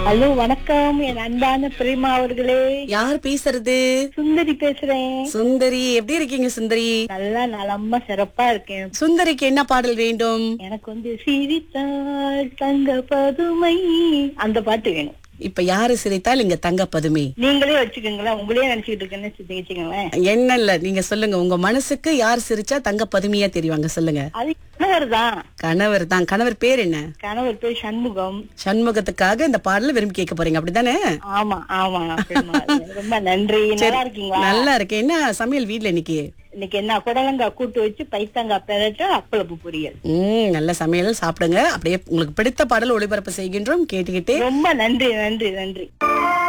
Hello வணக்கம் என் அன்பான பிரேமா அவர்களே யார் பேசுறது சுந்தரி பேசுறேன் சுந்தரி எப்படி இருக்கீங்க சுந்தரி நல்லா நலமா சிறப்பா இருக்கேன் சுந்தரிக்கு என்ன பாடல் வேண்டும் எனக்கு வந்து சிரித்தாள் தங்க பதுமை அந்த பாட்டு வேணும் இப்ப யாரு சிரித்தால் இங்க தங்க பதுமை நீங்களே வச்சுக்கோங்களேன் உங்களே நினைச்சுக்கிட்டு இருக்கேன்னு வச்சுக்கோங்களேன் என்ன இல்ல நீங்க சொல்லுங்க உங்க மனசுக்கு யார் சிரிச்சா தங்க பதுமையா தெரிவாங்க சொல்லுங்க அது கணவர் தான் கணவர் தான் கணவர் பேர் என்ன கணவர் பேர் சண்முகம் சண்முகத்துக்காக இந்த பாடல விரும்பி கேட்க போறீங்க அப்படிதானே ஆமா ஆமா பிரேமா. ரொம்ப நன்றி நல்லா இருக்கீங்களா நல்லா இருக்கு என்ன சமையல் வீட்ல இன்னைக்கு இன்னைக்கு என்ன குடலங்காய் கூட்டு வச்சு பைத்தங்காய் பெரட்ட அப்பளப்பு பொரியல் ம் நல்ல சமையல் சாப்பிடுங்க அப்படியே உங்களுக்கு பிடித்த பாடல் ஒளிபரப்பு செய்கின்றோம் கேட்டுக்கிட்டே ரொம்ப நன்றி நன்றி நன்றி